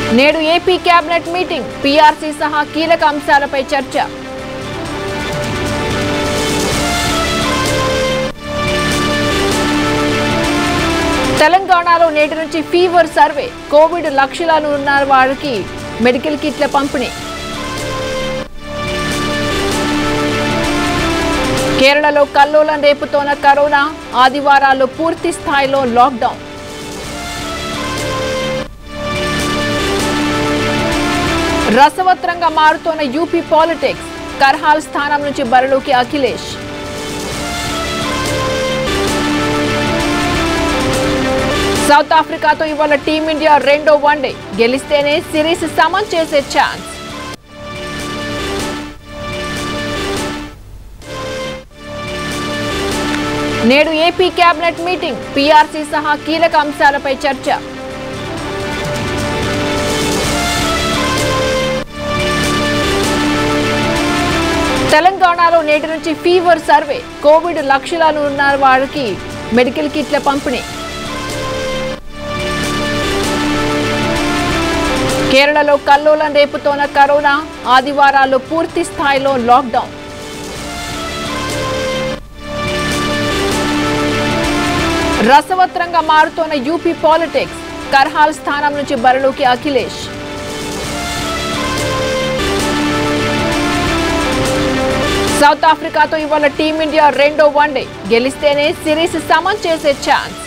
నేడు AP cabinet meeting PRC సహా కీలక అంశాలపై చర్చ తెలంగాణలో నేటి నుంచి ఫీవర్ సర్వే కోవిడ్ లక్షణాలు ఉన్న వారికి మెడికల్ కిట్ల పంపిణీ కేరళలో కల్లోలం రేపుతోన్న కరోనా ఆదివారాల్లో పూర్తి స్థాయిలో లాక్డౌన్ రసవత్రంగా మారుతోన్న యూపీ పాలిటిక్స్ కర్హాల్ స్థానం నుంచి బరిలోకి అఖిలేష్ సౌత్ ఆఫ్రికాతో ఇవాళ టీమిండియా రెండో వన్డే గెలిస్తేనే సిరీస్ సమన్ చేసే ఛాన్స్ నేడు ఏపీ కేబినెట్ మీటింగ్ పీఆర్సీ సహా కీలక అంశాలపై చర్చ తెలంగాణలో నేటి నుంచి ఫీవర్ సర్వే కోవిడ్ లక్షణాలు ఉన్న వారికి మెడికల్ కిట్ల పంపిణీ కేరళలో కల్లోలం రేపుతోన్న కరోనా ఆదివారాల్లో పూర్తి స్థాయిలో లాక్డౌన్ రసవత్రంగా మారుతోన్న యూపీ పాలిటిక్స్ కర్హాల్ స్థానం నుంచి బరిలోకి అఖిలేష్ సౌత్ ఆఫ్రికాతో ఇవాళ టీమిండియా రెండో వన్డే గెలిస్తేనే సిరీస్ సమన్ చేసే ఛాన్స్